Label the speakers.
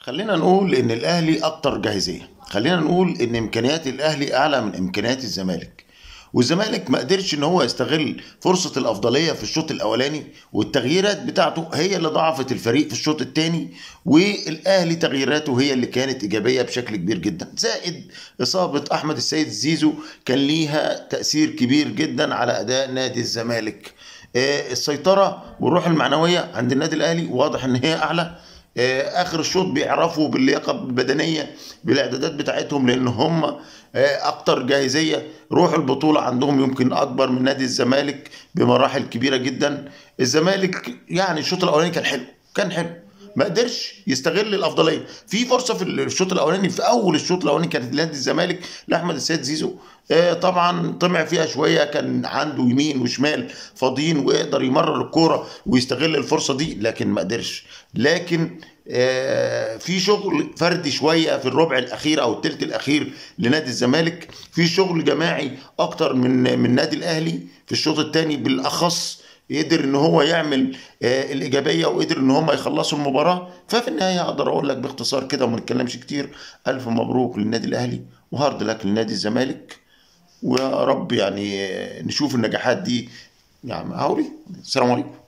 Speaker 1: خلينا نقول ان الاهلي اكتر جاهزيه خلينا نقول ان امكانيات الاهلي اعلى من امكانيات الزمالك والزمالك ما قدرش ان هو يستغل فرصه الافضليه في الشوط الاولاني والتغييرات بتاعته هي اللي ضعفت الفريق في الشوط الثاني والاهلي تغييراته هي اللي كانت ايجابيه بشكل كبير جدا زائد اصابه احمد السيد زيزو كان ليها تاثير كبير جدا على اداء نادي الزمالك آه، السيطره والروح المعنويه عند النادي الاهلي واضح ان هي اعلى آه، اخر الشوط بيعرفوا باللياقه البدنيه بالاعدادات بتاعتهم لان هم آه، اكتر جاهزيه روح البطوله عندهم يمكن اكبر من نادي الزمالك بمراحل كبيره جدا الزمالك يعني الشوط الاولاني كان حلو كان حلو ما قدرش يستغل الافضليه في فرصه في الشوط الاولاني في اول الشوط الاولاني كانت نادي الزمالك لاحمد السيد زيزو آه، طبعا طمع فيها شويه كان عنده يمين وشمال فاضيين ويقدر يمرر الكوره ويستغل الفرصه دي لكن ما قدرش لكن آه، في شغل فردي شويه في الربع الاخير او الثلث الاخير لنادي الزمالك في شغل جماعي اكتر من من النادي الاهلي في الشوط الثاني بالاخص قدر ان هو يعمل آه، الايجابيه وقدر ان هم يخلصوا المباراه ففي النهايه اقدر اقول لك باختصار كده وما نتكلمش كتير الف مبروك للنادي الاهلي وهارد لك لنادي الزمالك ويا رب يعني آه، نشوف النجاحات دي يعني هقول إيه؟ السلام عليكم